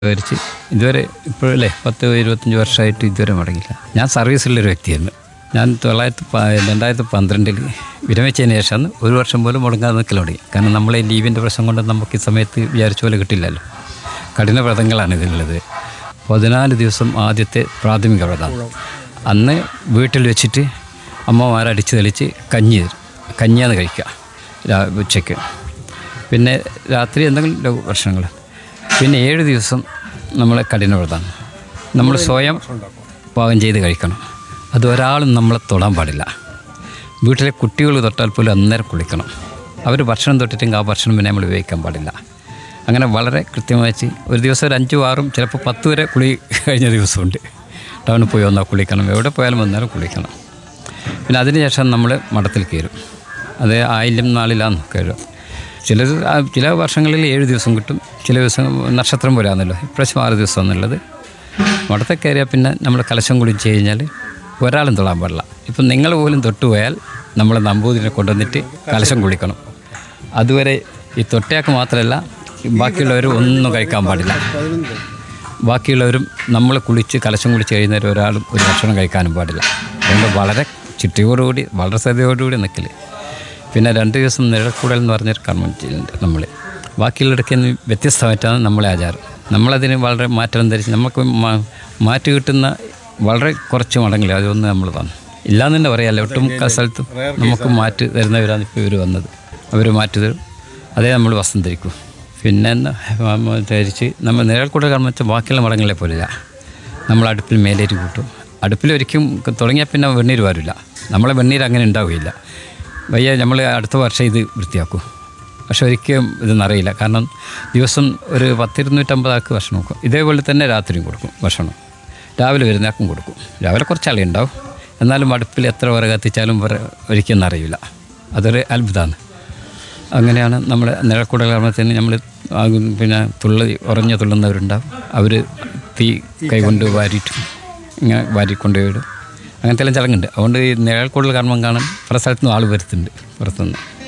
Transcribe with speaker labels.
Speaker 1: വിവരിച്ച് ഇതുവരെ ഇപ്പോഴല്ലേ പത്ത് ഇരുപത്തഞ്ച് വർഷമായിട്ട് ഇതുവരെ മുടങ്ങില്ല ഞാൻ സർവീസിലുള്ളൊരു വ്യക്തിയായിരുന്നു ഞാൻ തൊള്ളായിരത്തി പ രണ്ടായിരത്തി പന്ത്രണ്ടിൽ വിരമിച്ചതിന് ശേഷം ഒരു വർഷം പോലും മുടങ്ങാതെ നിൽക്കൽ തുടങ്ങി കാരണം നമ്മളെ ലീവിൻ്റെ പ്രശ്നം കൊണ്ട് നമുക്ക് ഈ സമയത്ത് വിചാരിച്ച പോലെ കിട്ടില്ലല്ലോ കഠിന വ്രതങ്ങളാണ് ഇതിനുള്ളത് പതിനാല് ദിവസം ആദ്യത്തെ പ്രാഥമിക വ്രതം അന്ന് വീട്ടിൽ വെച്ചിട്ട് അമ്മമാരടിച്ച് തെളിച്ച് കഞ്ഞി തരും കഞ്ഞിയാണ് കഴിക്കുക രാ- ഉച്ചയ്ക്ക് പിന്നെ രാത്രി എന്തെങ്കിലും ലഘു ഭക്ഷണങ്ങൾ പിന്നെ ഏഴ് ദിവസം നമ്മൾ കഠിനവ്രതമാണ് നമ്മൾ സ്വയം പാകം ചെയ്ത് കഴിക്കണം അത് ഒരാളും നമ്മളെ തൊടാൻ പാടില്ല വീട്ടിലെ കുട്ടികൾ തൊട്ടാൽ പോലും അന്നേരം കുളിക്കണം അവർ ഭക്ഷണം തൊട്ടിട്ടെങ്കിൽ ആ ഭക്ഷണം പിന്നെ നമ്മൾ ഉപയോഗിക്കാൻ പാടില്ല അങ്ങനെ വളരെ കൃത്യമായി ചെയ്ത് ഒരു ദിവസം ഒരു അഞ്ചും ആറും ചിലപ്പോൾ പത്ത് വരെ കുളി കഴിഞ്ഞ ദിവസമുണ്ട് ടൗണിൽ പോയി വന്നാൽ കുളിക്കണം എവിടെ പോയാലും വന്നാലും കുളിക്കണം പിന്നെ അതിനുശേഷം നമ്മൾ മഠത്തിൽ കയറും അത് ആയില്യം നാളിലാണ് കയറുക ചില ചില വർഷങ്ങളിൽ ഏഴ് ദിവസം കിട്ടും ചില ദിവസം നക്ഷത്രം പോലെയാണല്ലോ ഇപ്രാവശ്യം ആറ് ദിവസം എന്നുള്ളത് മഠത്തിൽ കയറിയാൽ പിന്നെ നമ്മൾ കലശം കുളിച്ച് കഴിഞ്ഞാൽ ഒരാളും തൊടാൻ പാടില്ല ഇപ്പം നിങ്ങൾ പോലും തൊട്ടുപോയാൽ നമ്മൾ നമ്പൂതിരിനെ കൊണ്ടുവന്നിട്ട് കലശം കുളിക്കണം അതുവരെ ഈ തൊട്ടയാൾക്ക് മാത്രമല്ല ബാക്കിയുള്ളവർ ഒന്നും കഴിക്കാൻ പാടില്ല ബാക്കിയുള്ളവരും നമ്മൾ കുളിച്ച് കലശം കുളിച്ച് കഴിയുന്നവർ ഒരാളും ഒരു ഭക്ഷണം കഴിക്കാനും പാടില്ല അതുകൊണ്ട് വളരെ ചിട്ടയോടുകൂടി വളരെ ശ്രദ്ധയോടുകൂടി നിൽക്കൽ പിന്നെ രണ്ട് ദിവസം നിഴൽക്കൂടൽ എന്ന് പറഞ്ഞൊരു കർമ്മം ചെയ്യുന്നുണ്ട് നമ്മൾ ബാക്കിയുള്ളവർക്ക് വ്യത്യസ്തമായിട്ടാണ് നമ്മളെ ആചാരം നമ്മളതിന് വളരെ മാറ്റം ധരിച്ച് നമുക്ക് മാ- മാറ്റ് കിട്ടുന്ന വളരെ കുറച്ച് മടങ്ങില്ല അതൊന്ന് നമ്മൾ തന്നു ഇല്ലാന്ന് തന്നെ പറയാമല്ലോ ഒട്ടുമുക്കാൽ സ്ഥലത്തും നമുക്ക് മാറ്റ് തരുന്നവരാണ് ഇപ്പോൾ ഇവർ വന്നത് അവർ മാറ്റ് തരും അതേ നമ്മൾ വസ്ത്രം ധരിക്കും പിന്നെ എന്താ, നമ്മ ധരിച്ച് നമ്മൾ നിഴൽക്കൂടൽ കർമ്മം വെച്ചാൽ ബാക്കിയുള്ള മടങ്ങളെ പോലെയല്ല നമ്മൾ അടുപ്പിൽ മേലേറ്റ് കൂട്ടും അടുപ്പിൽ ഒരിക്കലും തുടങ്ങിയാൽ പിന്നെ വെണ്ണീര് വരില്ല നമ്മളെ വെണ്ണീര് അങ്ങനെ ഉണ്ടാവുകയില്ല വയ്യ നമ്മൾ അടുത്ത വർഷം ഇത് വൃത്തിയാക്കും പക്ഷെ ഒരിക്കലും ഇതൊന്നറിയില്ല കാരണം ദിവസം ഒരു പത്തിരുന്നൂറ്റമ്പത് ആൾക്ക് ഭക്ഷണം കൊടുക്കും ഇതേപോലെ തന്നെ രാത്രിയും കൊടുക്കും ഭക്ഷണം രാവിലെ വരുന്നയാൾക്കും കൊടുക്കും രാവിലെ കുറച്ച് ആളെ ഉണ്ടാവും എന്നാലും അടുപ്പിൽ എത്ര വിറക് കത്തിച്ചാലും വിറ- ഒരിക്കലും അറിയില്ല അതൊരു അത്ഭുതമാണ് അങ്ങനെയാണ് നമ്മുടെ നിഴൽക്കൂടൽ കർമ്മത്തിന് നമ്മൾ പിന്നെ തുള്ളി ഉറഞ്ഞ തുള്ളുന്നവരുണ്ടാവും അവർ തീ കൈകൊണ്ട് വാരിയിട്ട് ഇങ്ങനെ വാരിക്കൊണ്ട് വിടും അങ്ങനത്തെ എല്ലാം ചടങ്ങുണ്ട് അതുകൊണ്ട് ഈ നിഴൽക്കൂടൽ കർമ്മം കാണാൻ പല സ്ഥലത്തുനിന്നും ആൾ വരുത്തുന്നുണ്ട് പുറത്തുനിന്ന്